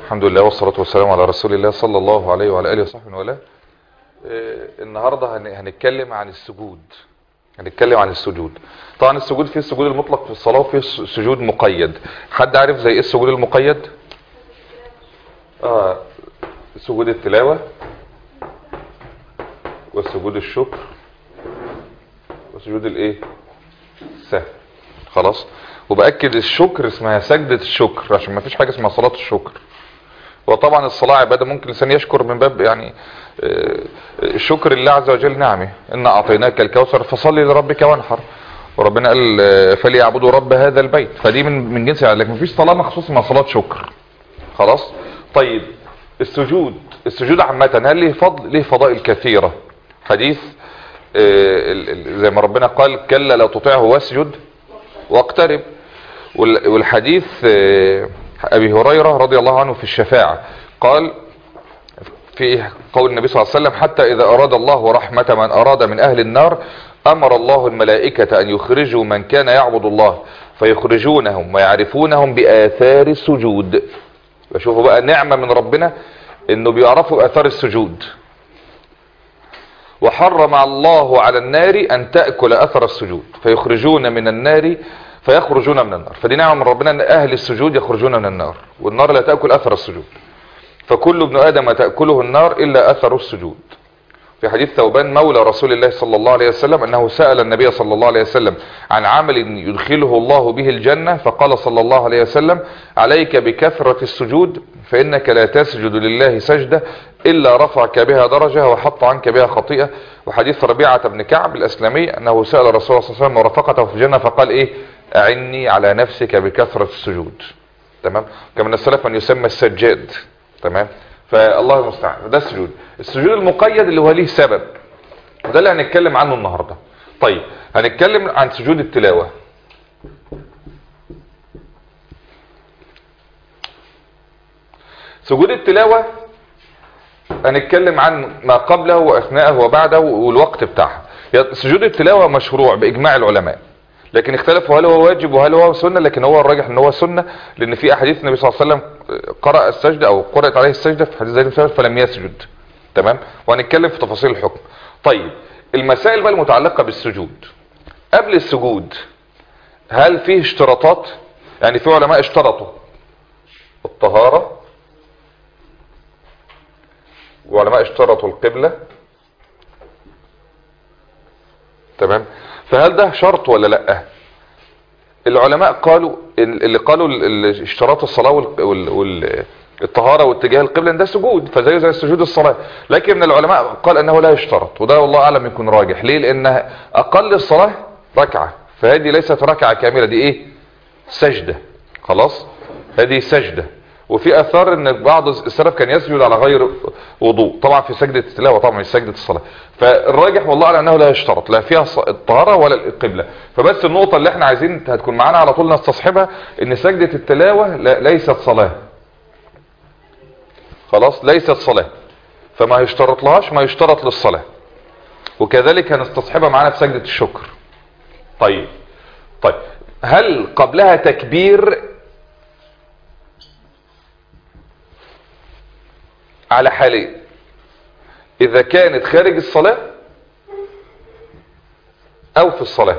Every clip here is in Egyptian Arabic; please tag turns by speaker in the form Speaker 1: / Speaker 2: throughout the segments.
Speaker 1: الحمد لله والصلاة والسلام على رسول الله صلى الله عليه وعلى آله وصحبه وله النهاردة هن- هنتكلم عن السجود هنتكلم عن السجود طبعا السجود فيه السجود المطلق في الصلاة وفيه الس- سجود مقيد حد عارف زي ايه السجود المقيد اه سجود التلاوة وسجود الشكر وسجود الايه السهو خلاص وبأكد الشكر اسمها سجدة الشكر عشان ما فيش حاجة اسمها صلاة الشكر وطبعا الصلاة عبادة ممكن الإنسان يشكر من باب يعني آه، شكر الله عز وجل نعمه إن أعطيناك الكوثر فصلي لربك وانحر وربنا قال آه، فليعبدوا رب هذا البيت فدي من من جنس يعني لكن مفيش صلاة مخصوص مع صلاة شكر خلاص طيب السجود السجود عامة هل ليه فضل ليه فضائل كثيرة حديث آه، ال- ال- زي ما ربنا قال كلا لا تطيعه واسجد واقترب وال- والحديث آه، ابي هريرة رضي الله عنه في الشفاعة قال في قول النبي صلى الله عليه وسلم حتى اذا اراد الله رحمة من اراد من اهل النار امر الله الملائكة ان يخرجوا من كان يعبد الله فيخرجونهم ويعرفونهم باثار السجود فشوفوا بقى نعمة من ربنا انه بيعرفوا اثار السجود وحرم الله على النار ان تأكل اثر السجود فيخرجون من النار فيخرجون من النار فدي نعمة من ربنا ان اهل السجود يخرجون من النار والنار لا تأكل اثر السجود فكل ابن ادم تأكله النار الا اثر السجود في حديث ثوبان مولى رسول الله صلى الله عليه وسلم انه سأل النبي صلى الله عليه وسلم عن عمل يدخله الله به الجنة فقال صلى الله عليه وسلم عليك بكثرة السجود فانك لا تسجد لله سجدة الا رفعك بها درجة وحط عنك بها خطيئة وحديث ربيعة بن كعب الاسلامي انه سأل رسول الله صلى الله عليه وسلم ورفقته في الجنة فقال ايه اعني على نفسك بكثرة السجود تمام كما من السلف من يسمى السجاد تمام فالله المستعان ده السجود السجود المقيد اللي هو ليه سبب وده اللي هنتكلم عنه النهاردة طيب هنتكلم عن سجود التلاوة سجود التلاوة هنتكلم عن ما قبله واثناءه وبعده والوقت بتاعها سجود التلاوة مشروع باجماع العلماء لكن اختلفوا هل هو واجب وهل هو سنة لكن هو الراجح ان هو سنة لان في احاديث النبي صلى الله عليه وسلم قرأ السجدة او قرأت عليه السجدة في حديث زيد بن ثابت فلم يسجد تمام وهنتكلم في تفاصيل الحكم طيب المسائل بقى المتعلقة بالسجود قبل السجود هل فيه اشتراطات يعني في علماء اشترطوا الطهارة وعلماء اشترطوا القبلة تمام فهل ده شرط ولا لا العلماء قالوا ال- اللي قالوا ال- ال- اشتراط الصلاة وال- وال- وال- الطهارة واتجاه القبلة إن ده سجود فزيه زي السجود الصلاة لكن من العلماء قال انه لا يشترط وده والله اعلم يكون راجح ليه لان اقل الصلاة ركعة فهذه ليست ركعة كاملة دي ايه سجدة خلاص هذه سجدة وفي اثار ان بعض السلف كان يسجد على غير وضوء طبعا في سجدة التلاوة طبعا مش سجدة الصلاة فالراجح والله على انه لا يشترط لا فيها الص- الطهارة ولا القبلة فبس النقطة اللي احنا عايزين هتكون معانا على طول نستصحبها ان سجدة التلاوة لا ليست صلاة خلاص ليست صلاة فما يشترط لهاش ما يشترط للصلاة وكذلك هنستصحبها معانا في سجدة الشكر طيب طيب هل قبلها تكبير على حالين اذا كانت خارج الصلاة او في الصلاة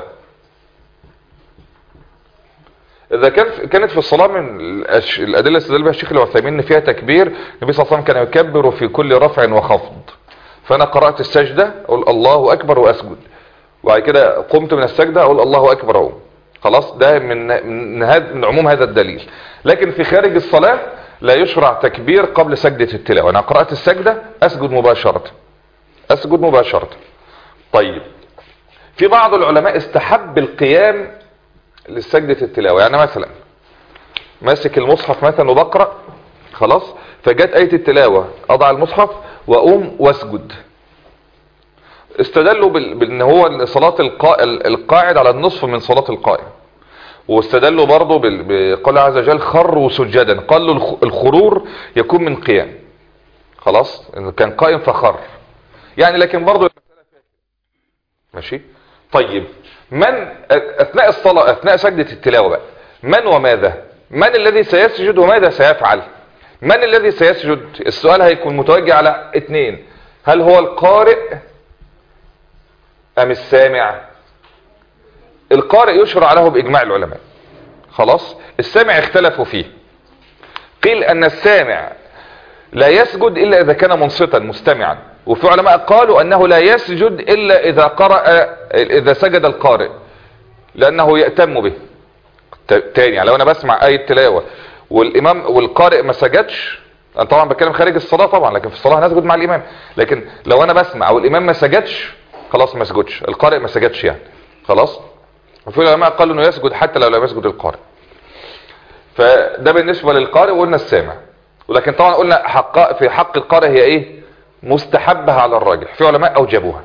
Speaker 1: اذا كان كانت في الصلاة من الأش- الادلة اللي استدل بها الشيخ العثيمين ان فيها تكبير النبي صلى الله عليه وسلم كان يكبر في كل رفع وخفض فانا قرأت السجدة اقول الله اكبر واسجد وبعد كده قمت من السجدة اقول الله اكبر اهو خلاص ده من من, هذا من عموم هذا الدليل لكن في خارج الصلاة لا يشرع تكبير قبل سجدة التلاوة انا قرأت السجدة اسجد مباشرة اسجد مباشرة طيب في بعض العلماء استحب القيام لسجدة التلاوة يعني مثلا ماسك المصحف مثلا وبقرأ خلاص فجت آية التلاوة اضع المصحف واقوم واسجد استدلوا بال- بان هو صلاة القا- القاعد على النصف من صلاة القائم واستدلوا برضه بال- بقول عز وجل خروا سجدا قالوا الخ- الخرور يكون من قيام خلاص إن كان قائم فخر يعني لكن برضه ماشي طيب من اثناء الصلاة اثناء سجدة التلاوة بقى من وماذا من الذي سيسجد وماذا سيفعل من الذي سيسجد السؤال هيكون متوجه على اتنين هل هو القارئ ام السامع القارئ يشرع له باجماع العلماء خلاص السامع اختلفوا فيه قيل ان السامع لا يسجد الا اذا كان منصتا مستمعا وفي علماء قالوا انه لا يسجد الا اذا قرأ اذا سجد القارئ لانه يأتم به تاني يعني لو انا بسمع اي تلاوة والامام والقارئ ما سجدش انا طبعا بتكلم خارج الصلاة طبعا لكن في الصلاة هنسجد مع الامام لكن لو انا بسمع والامام ما سجدش خلاص ما سجدش القارئ ما سجدش يعني خلاص وفي علماء قالوا انه يسجد حتى لو لم يسجد القارئ فده بالنسبة للقارئ وقلنا السامع ولكن طبعا قلنا حق في حق القارئ هي ايه مستحبة على الراجح في علماء اوجبوها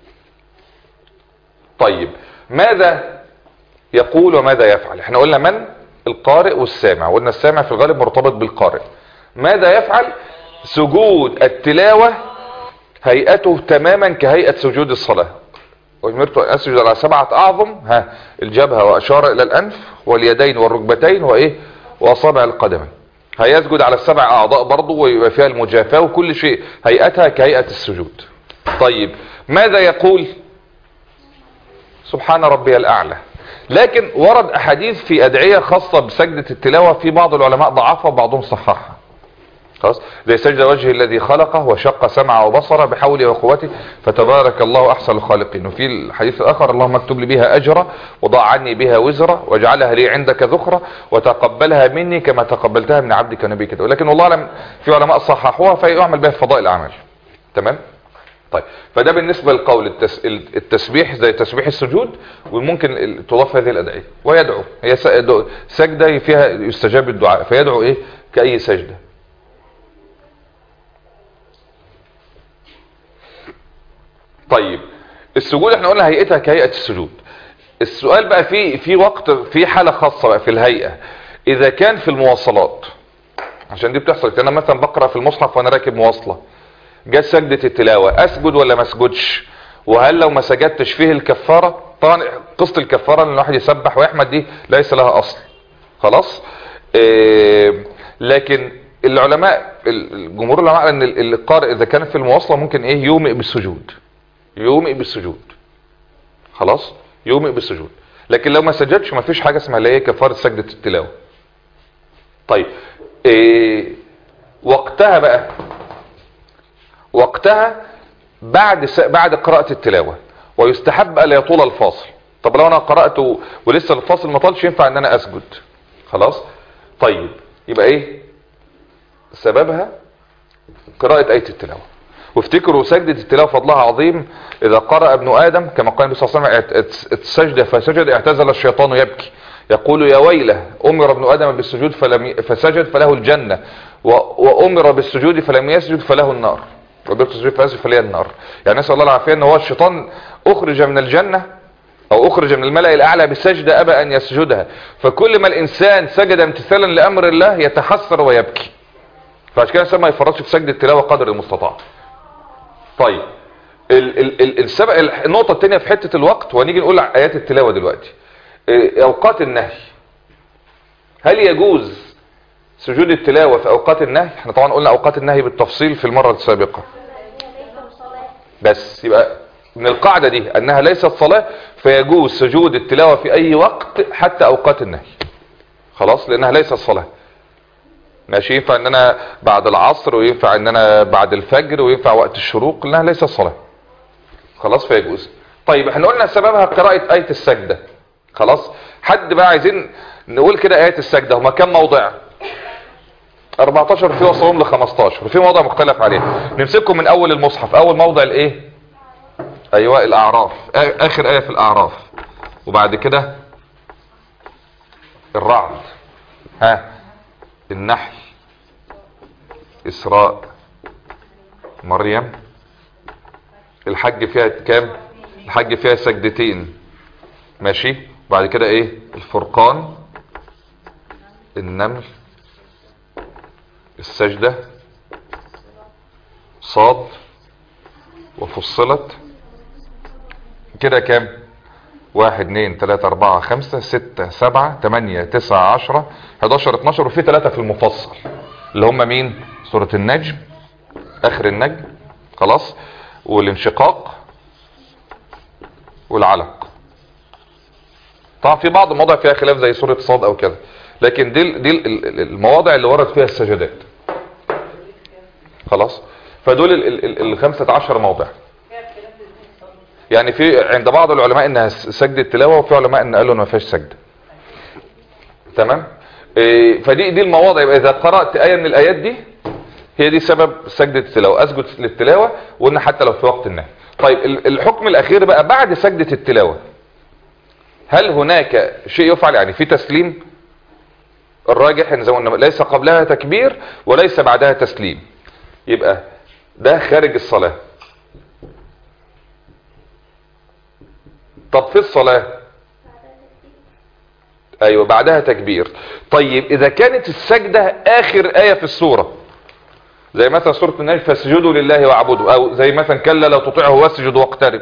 Speaker 1: طيب ماذا يقول وماذا يفعل احنا قلنا من القارئ والسامع وقلنا السامع في الغالب مرتبط بالقارئ ماذا يفعل سجود التلاوة هيئته تماما كهيئة سجود الصلاة وامرت ان اسجد على سبعة اعظم ها الجبهة واشار الى الانف واليدين والركبتين وايه واصابع القدمين هيسجد على السبع اعضاء برضه ويبقى فيها المجافاة وكل شيء هيئتها كهيئة السجود طيب ماذا يقول سبحان ربي الاعلى لكن ورد احاديث في ادعية خاصة بسجدة التلاوة في بعض العلماء ضعفها وبعضهم صححها خلاص زي سجد وجه الذي خلقه وشق سمعه وبصره بحوله وقوته فتبارك الله احسن الخالقين وفي الحديث الاخر اللهم اكتب لي بها اجرا وضع عني بها وزرا واجعلها لي عندك ذخرا وتقبلها مني كما تقبلتها من عبدك نبيك لكن والله لم في علماء صححوها فيعمل بها في فضائل الاعمال تمام طيب فده بالنسبة للقول التس... التسبيح زي تسبيح السجود وممكن تضاف هذه الأدعية ويدعو هي سجدة فيها يستجاب الدعاء فيدعو ايه كأي سجدة طيب السجود احنا قلنا هيئتها كهيئة السجود السؤال بقى في في وقت في حالة خاصة بقى في الهيئة اذا كان في المواصلات عشان دي بتحصل انا مثلا بقرأ في المصحف وانا راكب مواصلة جت سجدة التلاوة اسجد ولا ما اسجدش وهل لو ما سجدتش فيه الكفارة طبعا قصة الكفارة ان الواحد يسبح ويحمد دي ليس لها اصل خلاص إيه لكن العلماء الجمهور العلماء ان القارئ اذا كان في المواصلة ممكن ايه يومئ بالسجود يومئ بالسجود خلاص يومئ بالسجود لكن لو ما سجدش ما فيش حاجة اسمها اللي هي كفارة سجدة التلاوة طيب إيه وقتها بقى وقتها بعد س... بعد قراءة التلاوة ويستحب الا يطول الفاصل طب لو انا قرأت ولسه الفاصل ما طالش ينفع ان انا اسجد خلاص طيب يبقى ايه سببها قراءة اية التلاوة وافتكروا سجدة التلاوة فضلها عظيم اذا قرأ ابن ادم كما قال النبي صلى الله عليه وسلم السجدة فسجد اعتزل الشيطان يبكي يقول يا ويله امر ابن ادم بالسجود فلم فسجد فله الجنة وامر بالسجود فلم يسجد فله النار وبيت السجود فاسجد فليه النار يعني نسأل الله العافية ان هو الشيطان اخرج من الجنة او اخرج من الملأ الاعلى بسجدة ابى ان يسجدها فكل ما الانسان سجد امتثالا لامر الله يتحسر ويبكي فعشان كده الانسان ما يفرطش في سجد التلاوة قدر المستطاع طيب ال ال ال السبق النقطة التانية في حتة الوقت ونيجي نقول ايات التلاوة دلوقتي اوقات النهي هل يجوز سجود التلاوة في اوقات النهي احنا طبعا قلنا اوقات النهي بالتفصيل في المرة السابقة بس يبقى من القاعدة دي انها ليست صلاة فيجوز سجود التلاوة في اي وقت حتى اوقات النهي خلاص لانها ليست صلاة ماشي ينفع ان انا بعد العصر وينفع ان انا بعد الفجر وينفع وقت الشروق لانها ليست صلاة خلاص فيجوز طيب احنا قلنا سببها قراءة آية السجدة خلاص حد بقى عايزين نقول كده آية السجدة هما كم موضع 14 في وصلهم ل 15 وفي موضع مختلف عليه نمسكهم من اول المصحف اول موضع الايه ايوه الاعراف اخر ايه في الاعراف وبعد كده الرعد ها النحل اسراء مريم الحج فيها كام الحج فيها سجدتين ماشي بعد كده ايه الفرقان النمل السجدة صاد وفصلت كده كام واحد اتنين تلاتة اربعة خمسة ستة سبعة تمانية تسعة عشرة حداشر اتناشر وفي تلاتة في المفصل اللي هم مين سورة النجم اخر النجم خلاص والانشقاق والعلق طبعا في بعض المواضع فيها خلاف زي سورة صاد او كده لكن دي دي المواضع اللي ورد فيها السجدات خلاص فدول ال 15 موضع يعني في عند بعض العلماء انها سجدة تلاوة وفي علماء ان قالوا ما فيهاش سجدة تمام إيه فدي دي المواضع يبقى اذا قرأت آية من الايات دي هي دي سبب سجدة التلاوة اسجد للتلاوة وان حتى لو في وقت النهي طيب الحكم الاخير بقى بعد سجدة التلاوة هل هناك شيء يفعل يعني في تسليم الراجح ان زي ما ليس قبلها تكبير وليس بعدها تسليم يبقى ده خارج الصلاة طب في الصلاة ايوه بعدها تكبير طيب اذا كانت السجدة اخر اية في السورة زي مثلا سورة النجم فاسجدوا لله واعبدوا او زي مثلا كلا لو تطيعه واسجد واقترب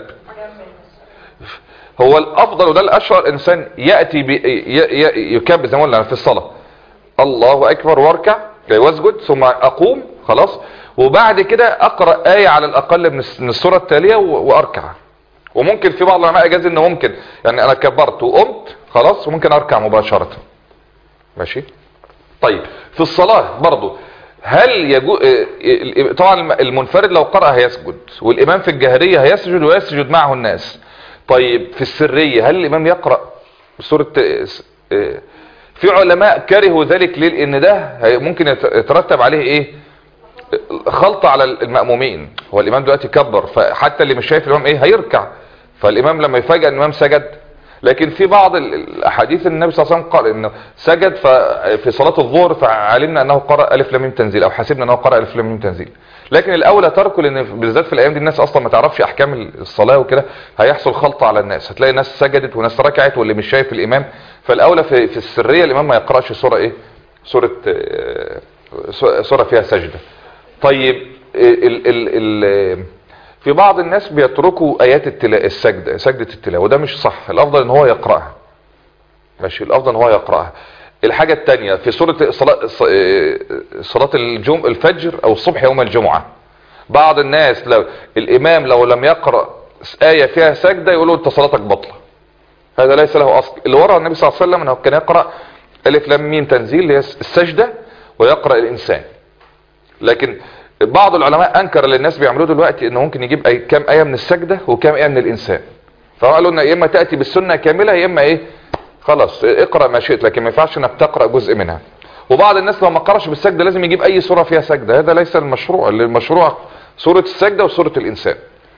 Speaker 1: هو الافضل وده الاشهر انسان يأتي يكبر زي ما قلنا في الصلاة الله اكبر واركع واسجد ثم اقوم خلاص وبعد كده اقرأ آية على الاقل من السورة التالية واركع وممكن في بعض العلماء اجاز انه ممكن يعني انا كبرت وقمت خلاص وممكن اركع مباشرة ماشي طيب في الصلاة برضو هل يجو طبعا المنفرد لو قرأ هيسجد والامام في الجهرية هيسجد ويسجد معه الناس طيب في السرية هل الامام يقرأ سورة في علماء كرهوا ذلك ليه لان ده ممكن يترتب عليه ايه خلطة على المأمومين هو الامام دلوقتي كبر فحتى اللي مش شايف الامام ايه هيركع فالامام لما يفاجئ ان الامام سجد لكن في بعض الاحاديث النبي صلى الله عليه وسلم قال انه سجد في صلاة الظهر فعلمنا انه قرأ الف لام تنزيل او حسبنا انه قرأ الف لام تنزيل لكن الاولى تركه لان بالذات في الايام دي الناس اصلا ما تعرفش احكام الصلاة وكده هيحصل خلطة على الناس هتلاقي ناس سجدت وناس ركعت واللي مش شايف الامام فالاولى في, في السرية الامام ما يقرأش سورة ايه سورة سورة فيها سجدة طيب ال ال ال في بعض الناس بيتركوا ايات التلا... السجدة سجدة التلاوة وده مش صح الافضل ان هو يقرأها ماشي الافضل ان هو يقرأها الحاجة التانية في سورة صلاة, صلاة الجم... الفجر او الصبح يوم الجمعة بعض الناس لو الامام لو لم يقرأ آية فيها سجدة يقولوا انت صلاتك بطلة هذا ليس له اصل اللي ورا النبي صلى الله عليه وسلم انه كان يقرأ الف لام ميم تنزيل اللي هي السجدة ويقرأ الانسان لكن بعض العلماء انكر اللي الناس بيعملوه دلوقتي انه ممكن يجيب أي كام ايه من السجدة وكام ايه من الانسان فقالوا ان يا اما تأتي بالسنة كاملة يا اما ايه خلاص اقرأ ما شئت لكن ما ينفعش انك تقرأ جزء منها وبعض الناس لو ما قرأش بالسجدة لازم يجيب اي سورة فيها سجدة هذا ليس المشروع اللي المشروع سورة السجدة وسورة الانسان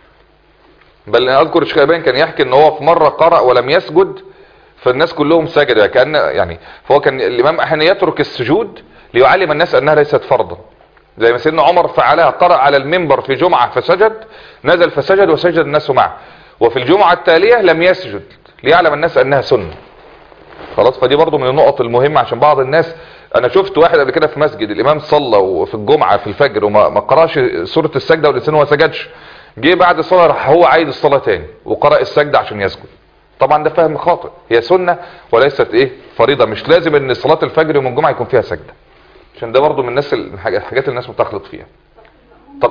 Speaker 1: بل انا اذكر الشيخ كان يحكي ان هو في مرة قرأ ولم يسجد فالناس كلهم سجدوا كأن يعني فهو كان الامام احيانا يترك السجود ليعلم الناس انها ليست فرضا زي ما سيدنا عمر فعلها قرأ على المنبر في جمعة فسجد نزل فسجد وسجد الناس معه وفي الجمعة التالية لم يسجد ليعلم الناس انها سنة خلاص فدي برضو من النقط المهمة عشان بعض الناس انا شفت واحد قبل كده في مسجد الامام صلى وفي الجمعة في الفجر وما ما قراش سورة السجدة والانسان هو سجدش جه بعد الصلاة راح هو عايد الصلاة تاني وقرأ السجدة عشان يسجد طبعا ده فهم خاطئ هي سنة وليست ايه فريضة مش لازم ان صلاة الفجر يوم الجمعة يكون فيها سجدة عشان ده برضو من الناس الحاجات اللي الناس بتخلط فيها طب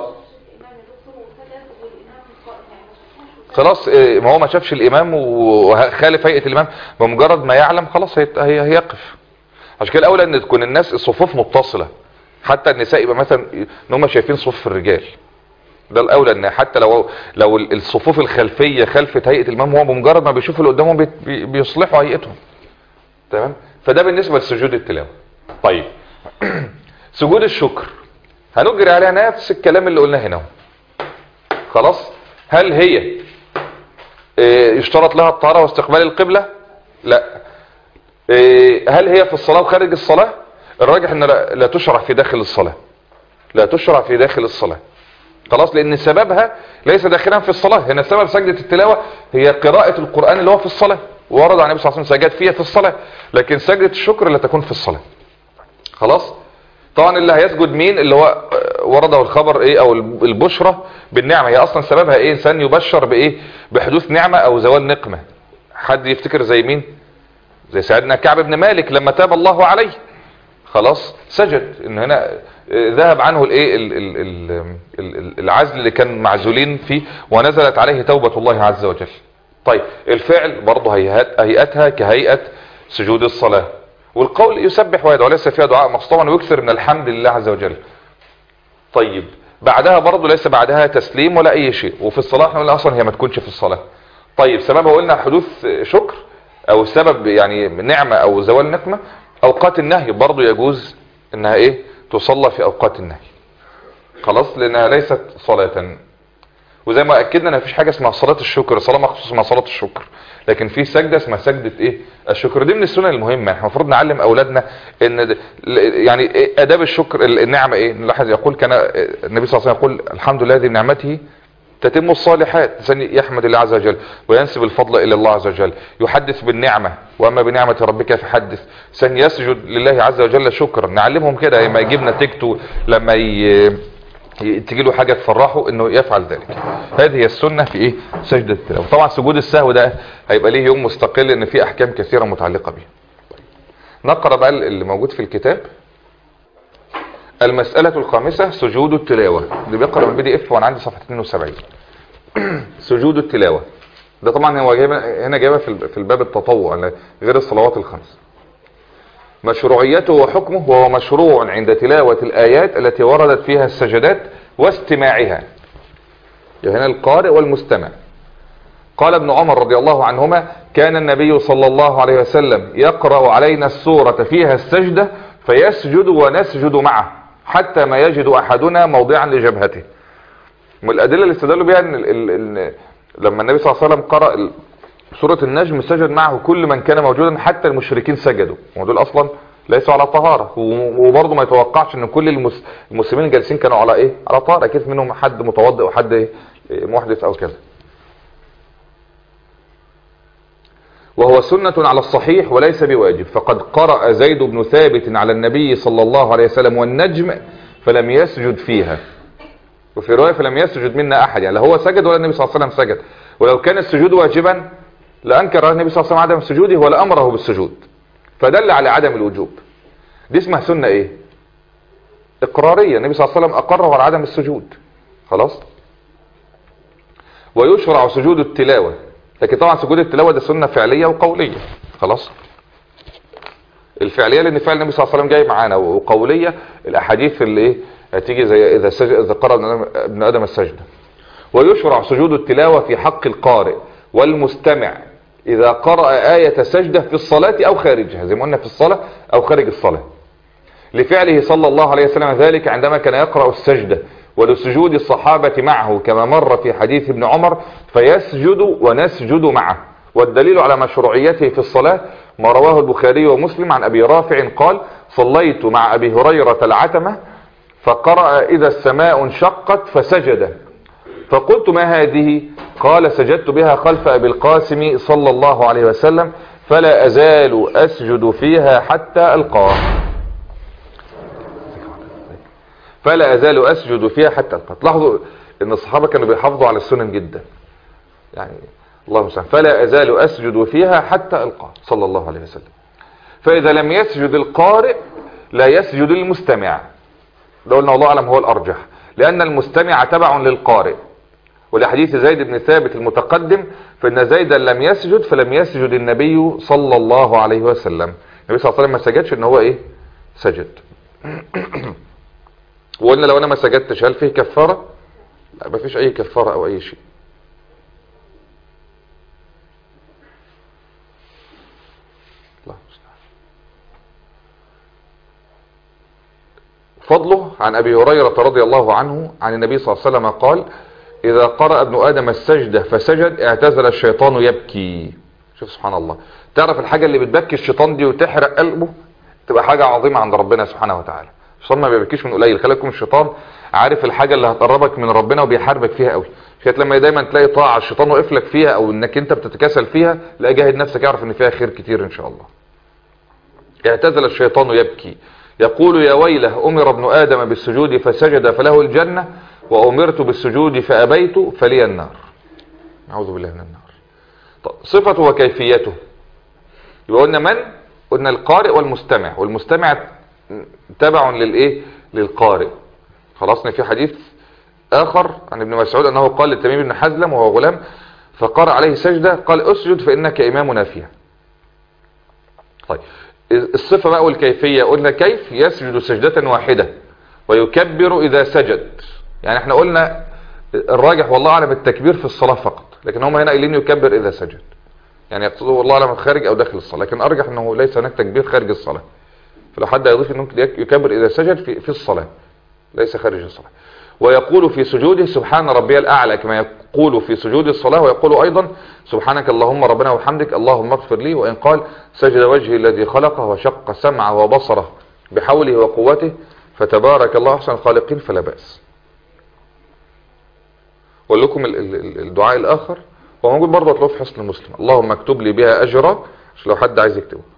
Speaker 1: خلاص ما هو ما شافش الامام وخالف هيئة الامام بمجرد ما يعلم خلاص هي هيقف عشان كده الاولى ان تكون الناس الصفوف متصلة حتى النساء يبقى مثلا ان هم شايفين صف الرجال ده الاولى ان حتى لو لو الصفوف الخلفيه خلفت هيئه الامام هو بمجرد ما بيشوف اللي قدامهم بيصلحوا هيئتهم تمام فده بالنسبه لسجود التلاوه طيب سجود الشكر هنجري عليها نفس الكلام اللي قلناه هنا خلاص هل هي يشترط لها الطهارة واستقبال القبلة لا هل هي في الصلاة وخارج الصلاة الراجح ان لا تشرع في داخل الصلاة لا تشرع في داخل الصلاة خلاص لان سببها ليس داخلا في الصلاة هنا سبب سجدة التلاوة هي قراءة القرآن اللي هو في الصلاة ورد عن النبي صلى الله عليه وسلم سجد فيها في الصلاة لكن سجدة الشكر لا تكون في الصلاة خلاص طبعا اللي هيسجد مين اللي هو ورده الخبر ايه او البشرة بالنعمة هي اصلا سببها ايه انسان يبشر بايه بحدوث نعمة او زوال نقمة حد يفتكر زي مين زي سيدنا كعب بن مالك لما تاب الله عليه خلاص سجد ان هنا ذهب عنه الايه ال- ال- ال- ال- العزل اللي كان معزولين فيه ونزلت عليه توبة الله عز وجل طيب الفعل برضه هيئات هيئتها كهيئة سجود الصلاة والقول يسبح ويدعو وليس فيها دعاء مقصوما ويكثر من الحمد لله عز وجل طيب بعدها برضه ليس بعدها تسليم ولا اي شيء وفي الصلاة احنا قلنا اصلا هي ما تكونش في الصلاة طيب سببها قلنا حدوث شكر او سبب يعني نعمة او زوال نقمة اوقات النهي برضه يجوز انها ايه تصلى في اوقات النهي خلاص لانها ليست صلاة وزي ما اكدنا ان مفيش حاجة اسمها صلاة الشكر صلاة مخصوص اسمها صلاة الشكر لكن في سجدة اسمها سجدة ايه الشكر دي من السنن المهمة احنا المفروض نعلم اولادنا ان د- ل- يعني إيه اداب الشكر ال- النعمة ايه نلاحظ يقول كان النبي صلى الله عليه وسلم يقول الحمد لله ذي نعمته تتم الصالحات الإنسان يحمد الله عز وجل وينسب الفضل إلى الله عز وجل يحدث بالنعمة وأما بنعمة ربك فحدث سن يسجد لله عز وجل شكرا نعلمهم كده لما يجيب نتيجته لما ي... ي- تجي له حاجة تفرحه انه يفعل ذلك هذه هي السنة في ايه سجدة التلاوة طبعا سجود السهو ده هيبقى ليه يوم مستقل ان في احكام كثيرة متعلقة به نقرأ بقى اللي موجود في الكتاب المسألة الخامسة سجود التلاوة اللي بيقرأ من البي دي اف وانا عندي صفحة 72 سجود التلاوة ده طبعا هو جايبها هنا جايبها في الب- في الباب التطوع غير الصلوات الخمس مشروعيته وحكمه وهو مشروع عند تلاوة الآيات التي وردت فيها السجدات واستماعها يعني هنا القارئ والمستمع قال ابن عمر رضي الله عنهما كان النبي صلى الله عليه وسلم يقرأ علينا السورة فيها السجدة فيسجد ونسجد معه حتى ما يجد أحدنا موضعا لجبهته من الأدلة اللي استدلوا بها إن ال ال ال لما النبي صلى الله عليه وسلم قرأ ال- سورة النجم سجد معه كل من كان موجودا حتى المشركين سجدوا ودول أصلا ليسوا على طهارة و- وبرضه ما يتوقعش ان كل المس- المسلمين الجالسين كانوا على ايه على طهارة اكيد منهم حد متوضئ وحد إيه؟ محدث او كذا وهو سنة على الصحيح وليس بواجب فقد قرأ زيد بن ثابت على النبي صلى الله عليه وسلم والنجم فلم يسجد فيها وفي رواية فلم يسجد منا أحد يعني لا هو سجد ولا النبي صلى الله عليه وسلم سجد ولو كان السجود واجبا لأنكر النبي صلى الله عليه وسلم عدم سجوده ولا أمره بالسجود فدل على عدم الوجوب دي اسمها سنة ايه اقرارية النبي صلى الله عليه وسلم اقره على عدم السجود خلاص ويشرع سجود التلاوة لكن طبعا سجود التلاوة ده سنة فعلية وقولية خلاص الفعلية لان فعل النبي صلى الله عليه وسلم جاي معانا وقولية الاحاديث اللي ايه هتيجي زي اذا سجد اذا قرأ ابن آدم- ابن ادم السجدة ويشرع سجود التلاوة في حق القارئ والمستمع إذا قرأ آية سجدة في الصلاة أو خارجها زي ما قلنا في الصلاة أو خارج الصلاة لفعله صلى الله عليه وسلم ذلك عندما كان يقرأ السجدة ولسجود الصحابة معه كما مر في حديث ابن عمر فيسجد ونسجد معه والدليل على مشروعيته في الصلاة ما رواه البخاري ومسلم عن أبي رافع قال صليت مع أبي هريرة العتمة فقرأ إذا السماء انشقت فسجد فقلت ما هذه قال سجدت بها خلف أبي القاسم صلى الله عليه وسلم فلا أزال أسجد فيها حتى ألقاه فلا أزال أسجد فيها حتى ألقاه تلاحظوا أن الصحابة كانوا بيحافظوا على السنن جدا يعني الله المستعان فلا أزال أسجد فيها حتى ألقاه صلى الله عليه وسلم فإذا لم يسجد القارئ لا يسجد المستمع ده قلنا والله أعلم هو الأرجح لأن المستمع تبع للقارئ ولحديث زيد بن ثابت المتقدم فإن زيدا لم يسجد فلم يسجد النبي صلى الله عليه وسلم النبي صلى الله عليه وسلم ما سجدش ان هو ايه سجد وقلنا لو انا ما سجدتش هل فيه كفارة لا ما فيش اي كفارة او اي شيء الله المستعان. فضله عن ابي هريرة رضي الله عنه عن النبي صلى الله عليه وسلم قال اذا قرأ ابن ادم السجدة فسجد اعتزل الشيطان يبكي شوف سبحان الله تعرف الحاجة اللي بتبكي الشيطان دي وتحرق قلبه تبقى حاجة عظيمة عند ربنا سبحانه وتعالى الشيطان ما بيبكيش من قليل خليكم الشيطان عارف الحاجة اللي هتقربك من ربنا وبيحاربك فيها قوي كانت لما دايما تلاقي طاعة الشيطان واقف لك فيها او انك انت بتتكاسل فيها لا جاهد نفسك اعرف ان فيها خير كتير ان شاء الله اعتزل الشيطان يبكي يقول يا ويله أمر ابن آدم بالسجود فسجد فله الجنة وأمرت بالسجود فأبيت فلي النار نعوذ بالله من النار طب صفته وكيفيته يبقى قلنا من قلنا القارئ والمستمع والمستمع تبع للايه للقارئ خلاص في حديث اخر عن ابن مسعود انه قال للتميم بن حزلم وهو غلام فقرأ عليه سجدة قال اسجد فانك امامنا فيها طيب الصفة بقى والكيفية قلنا كيف يسجد سجدة واحدة ويكبر اذا سجد يعني احنا قلنا الراجح والله اعلم التكبير في الصلاة فقط لكن هم هنا قايلين يكبر اذا سجد يعني يقصدوا والله اعلم خارج او داخل الصلاة لكن ارجح انه ليس هناك تكبير خارج الصلاة فلو حد يضيف انه يكبر اذا سجد في, في الصلاة ليس خارج الصلاة ويقول في سجوده سبحان ربي الأعلى كما يقول في سجود الصلاة ويقول أيضا سبحانك اللهم ربنا وحمدك اللهم اغفر لي وإن قال سجد وجهي الذي خلقه وشق سمعه وبصره بحوله وقوته فتبارك الله أحسن الخالقين فلا بأس أقول لكم الدعاء الآخر هو موجود برضه هتلاقوه في حسن المسلم اللهم اكتب لي بها أجرا عشان لو حد عايز يكتبه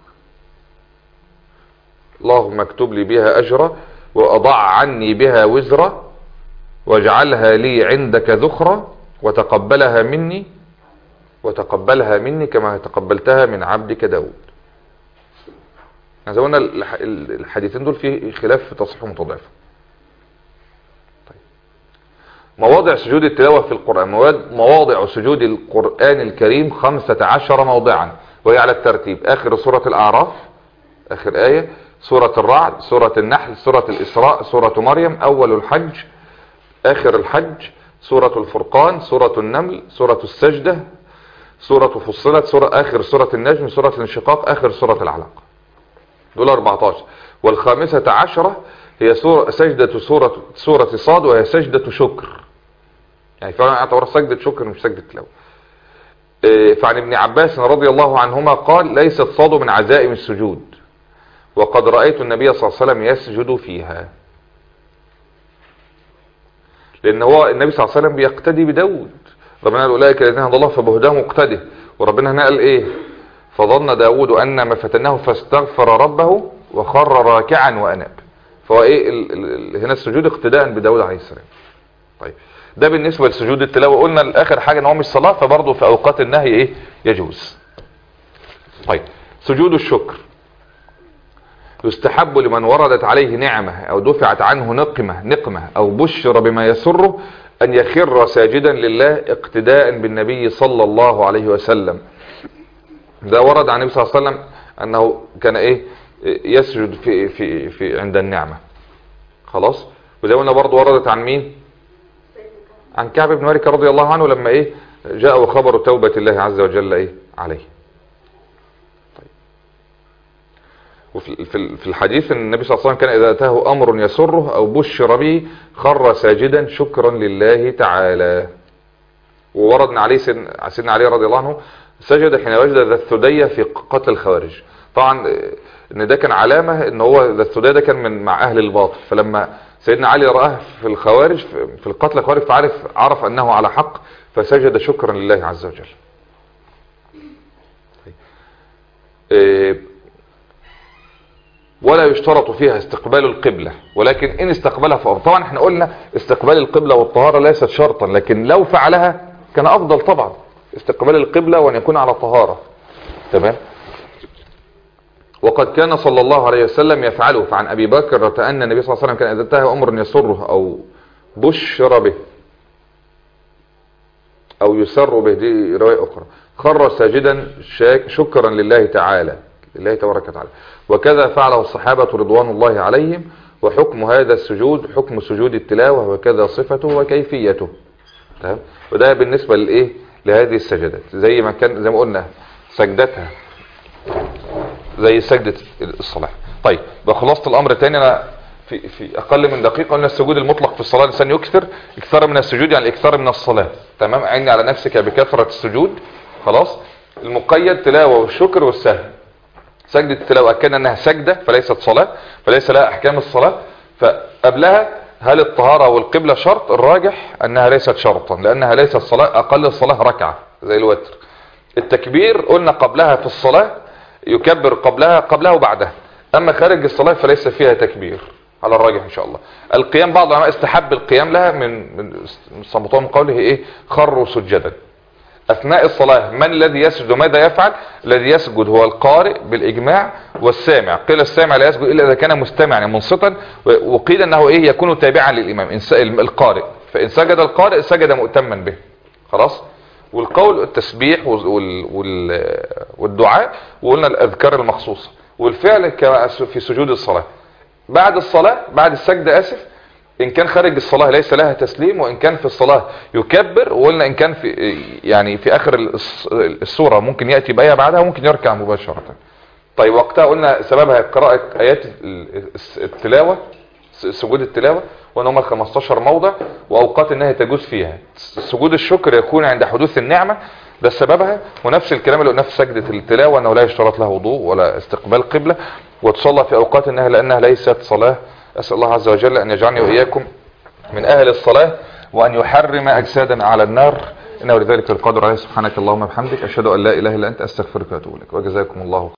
Speaker 1: اللهم اكتب لي بها أجرا وأضع عني بها وزرا واجعلها لي عندك ذخرة وتقبلها مني وتقبلها مني كما تقبلتها من عبدك داود زي قلنا الحديثين دول فيه خلاف في تصحيح متضعف طيب. مواضع سجود التلاوة في القرآن مواضع سجود القرآن الكريم خمسة عشر موضعا وهي على الترتيب آخر سورة الأعراف آخر آية سورة الرعد سورة النحل سورة الإسراء سورة مريم أول الحج آخر الحج سورة الفرقان سورة النمل سورة السجدة سورة فصلت سورة آخر سورة النجم سورة الانشقاق آخر سورة العلق دول 14 والخامسة عشرة هي سورة سجدة سورة سورة صاد وهي سجدة شكر يعني فعلا اعتبر سجدة شكر مش سجدة تلاوة إيه، فعن ابن عباس رضي الله عنهما قال ليست صاد من عزائم السجود وقد رأيت النبي صلى الله عليه وسلم يسجد فيها لان هو النبي صلى الله عليه وسلم بيقتدي بداود ربنا قال اولئك الذين هدى الله فبهداهم مقتدي وربنا هنا قال ايه فظن داود ان ما فتناه فاستغفر ربه وخر راكعا واناب فهو ايه ال ال هنا السجود اقتداء بداود عليه السلام طيب ده بالنسبة لسجود التلاوة قلنا الاخر حاجة ان هو مش صلاة فبرضه في اوقات النهي ايه يجوز طيب سجود الشكر يستحب لمن وردت عليه نعمة او دفعت عنه نقمة نقمة او بشر بما يسره ان يخر ساجدا لله اقتداء بالنبي صلى الله عليه وسلم ده ورد عن النبي صلى الله عليه وسلم انه كان ايه يسجد في, في, في عند النعمة خلاص وزي ما قلنا برضه وردت عن مين عن كعب بن مالك رضي الله عنه لما ايه جاء خبر توبة الله عز وجل ايه عليه وفي في الحديث ان النبي صلى الله عليه وسلم كان اذا اتاه امر يسره او بشر به خر ساجدا شكرا لله تعالى وورد عليه سيدنا علي رضي الله عنه سجد حين وجد ذا الثدية في قتل الخوارج طبعا ان ده كان علامة ان هو ذا الثدية ده كان من مع اهل الباطل فلما سيدنا علي رآه في الخوارج في القتل الخوارج فعرف عرف انه على حق فسجد شكرا لله عز وجل إيه ولا يشترط فيها استقبال القبلة ولكن ان استقبلها فأفضل طبعا احنا قلنا استقبال القبلة والطهارة ليست شرطا لكن لو فعلها كان افضل طبعا استقبال القبلة وان يكون على طهارة تمام وقد كان صلى الله عليه وسلم يفعله فعن ابي بكر ان النبي صلى الله عليه وسلم كان اذا انتهى امر يسره او بشر به او يسر به دي رواية اخرى خر ساجدا شكرا لله تعالى لله تبارك وتعالى وكذا فعله الصحابة رضوان الله عليهم وحكم هذا السجود حكم سجود التلاوة وكذا صفته وكيفيته تمام وده بالنسبة لإيه لهذه السجدات زي ما كان زي ما قلنا سجدتها زي سجدة الصلاة طيب بخلاصة الأمر تاني أنا في, في أقل من دقيقة قلنا السجود المطلق في الصلاة الإنسان يكثر اكثر من السجود يعني اكثر من الصلاة تمام عيني على نفسك بكثرة السجود خلاص المقيد تلاوة والشكر والسهل سجدة التلاوة كان انها سجدة فليست صلاة فليس لها احكام الصلاة فقبلها هل الطهارة والقبلة شرط الراجح انها ليست شرطا لانها ليست صلاة اقل الصلاة ركعة زي الوتر التكبير قلنا قبلها في الصلاة يكبر قبلها قبلها وبعدها اما خارج الصلاة فليس فيها تكبير على الراجح ان شاء الله القيام بعض العلماء استحب القيام لها من من من قوله ايه خروا سجدا اثناء الصلاة من الذي يسجد وماذا يفعل الذي يسجد هو القارئ بالاجماع والسامع قيل السامع لا يسجد الا اذا كان مستمعا يعني منصتا و- وقيل انه ايه يكون تابعا للامام إن س- القارئ فان سجد القارئ سجد مؤتما به خلاص والقول التسبيح وال- وال- وال- والدعاء وقلنا الاذكار المخصوصة والفعل كما في سجود الصلاة بعد الصلاة بعد السجدة اسف ان كان خارج الصلاة ليس لها تسليم وان كان في الصلاة يكبر وقلنا ان كان في يعني في اخر الس- السورة ممكن يأتي بآية بعدها وممكن يركع مباشرة طيب وقتها قلنا سببها قراءة ايات ال- الس- التلاوة س- سجود التلاوة وان هم 15 موضع واوقات انها تجوز فيها سجود الشكر يكون عند حدوث النعمة ده سببها ونفس الكلام اللي قلناه في سجدة التلاوة انه لا يشترط لها وضوء ولا استقبال قبلة وتصلى في اوقات انها لانها ليست صلاة اسأل الله عز وجل ان يجعلني واياكم من اهل الصلاة وان يحرم اجسادنا على النار انه لذلك القادر عليه سبحانك اللهم وبحمدك اشهد ان لا اله الا انت استغفرك واتوب اليك وجزاكم الله